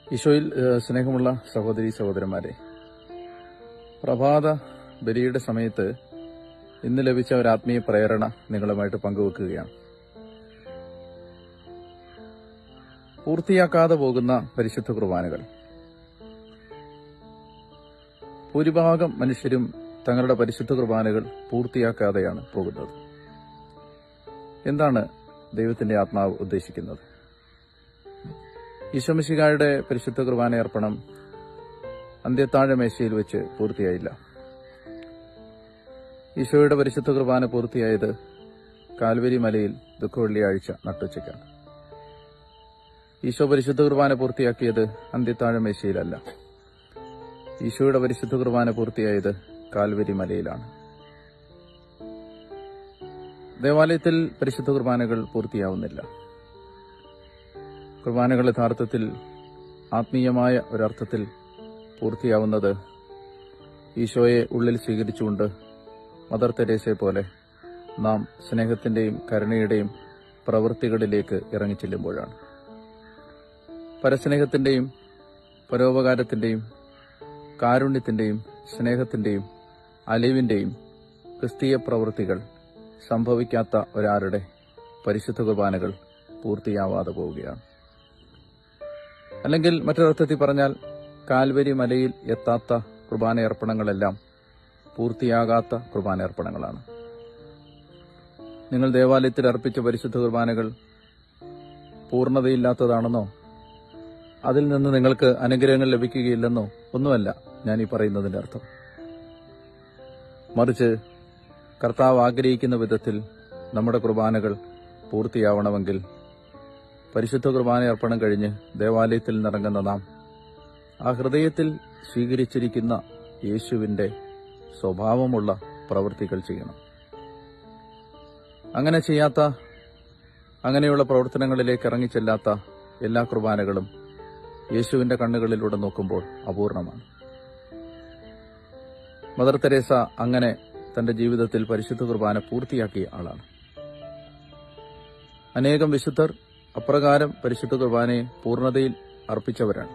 ഈശോയിൽ ഏഹ്, സ്നേഹമുള്ള സഹോദരി സഹോദരന്മാരെ പ്രഭാത ബലിയുടെ സമയത്ത് ഇന്ന് ലഭിച്ച ഒരു ആത്മീയ പ്രേരണ നിങ്ങളുമായിട്ട് പങ്കുവെക്കുകയാണ് പൂർത്തിയാക്കാതെ പോകുന്ന പരിശുദ്ധ കുർബാനകൾ ഭൂരിഭാഗം മനുഷ്യരും തങ്ങളുടെ പരിശുദ്ധ കുർബാനകൾ പൂർത്തിയാക്കാതെയാണ് പോകുന്നത് എന്താണ് ദൈവത്തിന്റെ ആത്മാവ് ഉദ്ദേശിക്കുന്നത് ഈശോമിശികായുടെ പരിശുദ്ധ കുർബാന അർപ്പണം അന്ത്യത്താഴ മേശയിൽ വെച്ച് പൂർത്തിയായില്ല ഈശോയുടെ പരിശുദ്ധ കുർബാന പൂർത്തിയായത് കാൽവരി മലയിൽ ദുഃഖവെള്ളിയാഴ്ച നട്ടുച്ചയ്ക്കാണ് ഈശോ പരിശുദ്ധ കുർബാന പൂർത്തിയാക്കിയത് അന്ത്യത്താഴ മേശയിലല്ല ഈശോയുടെ പരിശുദ്ധ കുർബാന പൂർത്തിയായത് കാൽവരി മലയിലാണ് ദേവാലയത്തിൽ പരിശുദ്ധ കുർബാനകൾ പൂർത്തിയാവുന്നില്ല കുർബാനകൾ യഥാർത്ഥത്തിൽ ആത്മീയമായ ഒരർത്ഥത്തിൽ പൂർത്തിയാവുന്നത് ഈശോയെ ഉള്ളിൽ സ്വീകരിച്ചുകൊണ്ട് മദർ തെരേസയെ പോലെ നാം സ്നേഹത്തിന്റെയും കരുണയുടെയും പ്രവൃത്തികളിലേക്ക് ഇറങ്ങിച്ചെല്ലുമ്പോഴാണ് പരസ്നേഹത്തിന്റെയും പരോപകാരത്തിന്റെയും കാരുണ്യത്തിന്റെയും സ്നേഹത്തിന്റെയും അലിവിന്റെയും ക്രിസ്തീയ പ്രവൃത്തികൾ സംഭവിക്കാത്ത ഒരാളുടെ പരിശുദ്ധ കുർബാനകൾ പൂർത്തിയാവാതെ പോവുകയാണ് അല്ലെങ്കിൽ മറ്റൊരർത്ഥത്തിൽ പറഞ്ഞാൽ കാൽവരി മലയിൽ എത്താത്ത കുർബാനയർപ്പണങ്ങളെല്ലാം പൂർത്തിയാകാത്ത കുർബാനയർപ്പണങ്ങളാണ് നിങ്ങൾ ദേവാലയത്തിൽ അർപ്പിച്ച പരിശുദ്ധ കുർബാനകൾ പൂർണ്ണതയില്ലാത്തതാണെന്നോ അതിൽ നിന്ന് നിങ്ങൾക്ക് അനുഗ്രഹങ്ങൾ ലഭിക്കുകയില്ലെന്നോ ഒന്നുമല്ല ഞാൻ ഈ പറയുന്നതിന്റെ അർത്ഥം മറിച്ച് കർത്താവ് ആഗ്രഹിക്കുന്ന വിധത്തിൽ നമ്മുടെ കുർബാനകൾ പൂർത്തിയാവണമെങ്കിൽ പരിശുദ്ധ കുർബാന അർപ്പണം കഴിഞ്ഞ് ദേവാലയത്തിൽ നിന്നിറങ്ങുന്ന നാം ആ ഹൃദയത്തിൽ സ്വീകരിച്ചിരിക്കുന്ന യേശുവിന്റെ സ്വഭാവമുള്ള പ്രവൃത്തികൾ ചെയ്യണം അങ്ങനെ ചെയ്യാത്ത അങ്ങനെയുള്ള പ്രവർത്തനങ്ങളിലേക്ക് ഇറങ്ങിച്ചെല്ലാത്ത എല്ലാ കുർബാനകളും യേശുവിന്റെ കണ്ണുകളിലൂടെ നോക്കുമ്പോൾ അപൂർണമാണ് മദർ തെരേസ അങ്ങനെ തന്റെ ജീവിതത്തിൽ പരിശുദ്ധ കുർബാന പൂർത്തിയാക്കിയ ആളാണ് അനേകം വിശുദ്ധർ അപ്രകാരം പരിശുദ്ധ കുർബാനയെ പൂർണ്ണതയിൽ അർപ്പിച്ചവരാണ്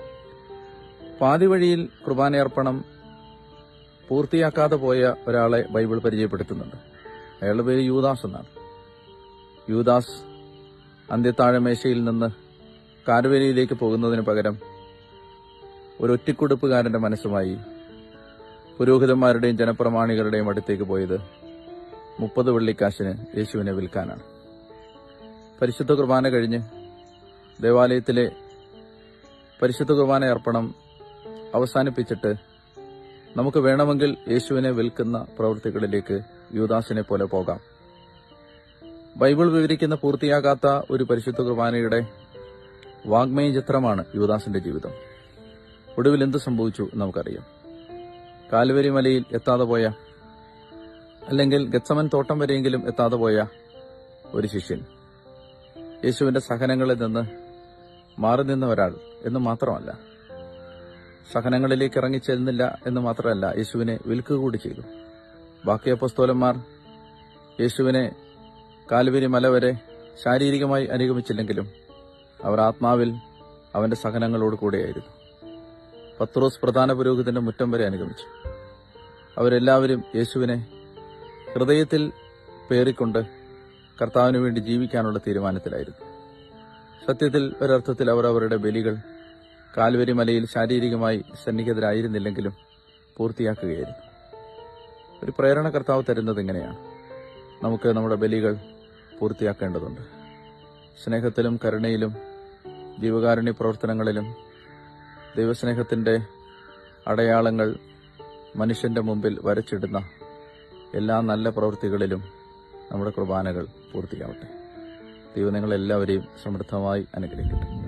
പാതി വഴിയിൽ കുർബാനയർപ്പണം പൂർത്തിയാക്കാതെ പോയ ഒരാളെ ബൈബിൾ പരിചയപ്പെടുത്തുന്നുണ്ട് അയാളുടെ പേര് യൂദാസ് എന്നാണ് യൂദാസ് അന്ത്യത്താഴമേശയിൽ നിന്ന് കാർവേലിയിലേക്ക് പോകുന്നതിന് പകരം ഒരു ഒറ്റിക്കൊടുപ്പുകാരന്റെ മനസ്സുമായി പുരോഹിതന്മാരുടെയും ജനപ്രമാണികളുടെയും അടുത്തേക്ക് പോയത് മുപ്പത് വെള്ളിക്കാശിന് യേശുവിനെ വിൽക്കാനാണ് പരിശുദ്ധ കുർബാന കഴിഞ്ഞ് ദേവാലയത്തിലെ പരിശുദ്ധ കുർബാന അർപ്പണം അവസാനിപ്പിച്ചിട്ട് നമുക്ക് വേണമെങ്കിൽ യേശുവിനെ വിൽക്കുന്ന പ്രവൃത്തികളിലേക്ക് യൂദാസിനെ പോലെ പോകാം ബൈബിൾ വിവരിക്കുന്ന പൂർത്തിയാകാത്ത ഒരു പരിശുദ്ധ കുർബാനയുടെ വാഗ്മയ ചിത്രമാണ് യുവദാസിന്റെ ജീവിതം ഒടുവിൽ എന്ത് സംഭവിച്ചു എന്ന് നമുക്കറിയാം കാൽവരി മലയിൽ എത്താതെ പോയ അല്ലെങ്കിൽ ഗച്ചമൻ തോട്ടം വരെയെങ്കിലും എത്താതെ പോയ ഒരു ശിഷ്യൻ യേശുവിന്റെ സഹനങ്ങളിൽ നിന്ന് മാറി നിന്ന ഒരാൾ എന്ന് മാത്രമല്ല സഹനങ്ങളിലേക്ക് ഇറങ്ങിച്ചെല്ലുന്നില്ല എന്ന് മാത്രമല്ല യേശുവിനെ വിൽക്കുക കൂടി ചെയ്തു ബാക്കി അപ്പസ്തോലന്മാർ യേശുവിനെ കാൽവരി മല വരെ ശാരീരികമായി അനുഗമിച്ചില്ലെങ്കിലും അവർ ആത്മാവിൽ അവന്റെ സഹനങ്ങളോട് കൂടെയായിരുന്നു പത്രോസ് പ്രധാന പുരോഹിതന്റെ മുറ്റം വരെ അനുഗമിച്ചു അവരെല്ലാവരും യേശുവിനെ ഹൃദയത്തിൽ പേറിക്കൊണ്ട് കർത്താവിന് വേണ്ടി ജീവിക്കാനുള്ള തീരുമാനത്തിലായിരുന്നു സത്യത്തിൽ ഒരർത്ഥത്തിൽ അവർ അവരുടെ ബലികൾ കാൽവരി മലയിൽ ശാരീരികമായി സന്നിഹിതരായിരുന്നില്ലെങ്കിലും പൂർത്തിയാക്കുകയായിരുന്നു ഒരു പ്രേരണ കർത്താവ് തരുന്നത് ഇങ്ങനെയാണ് നമുക്ക് നമ്മുടെ ബലികൾ പൂർത്തിയാക്കേണ്ടതുണ്ട് സ്നേഹത്തിലും കരുണയിലും ജീവകാരുണ്യ പ്രവർത്തനങ്ങളിലും ദൈവസ്നേഹത്തിന്റെ അടയാളങ്ങൾ മനുഷ്യന്റെ മുമ്പിൽ വരച്ചിടുന്ന എല്ലാ നല്ല പ്രവൃത്തികളിലും നമ്മുടെ കുർബാനകൾ പൂർത്തിയാവട്ടെ ദൈവം നിങ്ങളെല്ലാവരെയും സമൃദ്ധമായി അനുഗ്രഹിക്കട്ടെ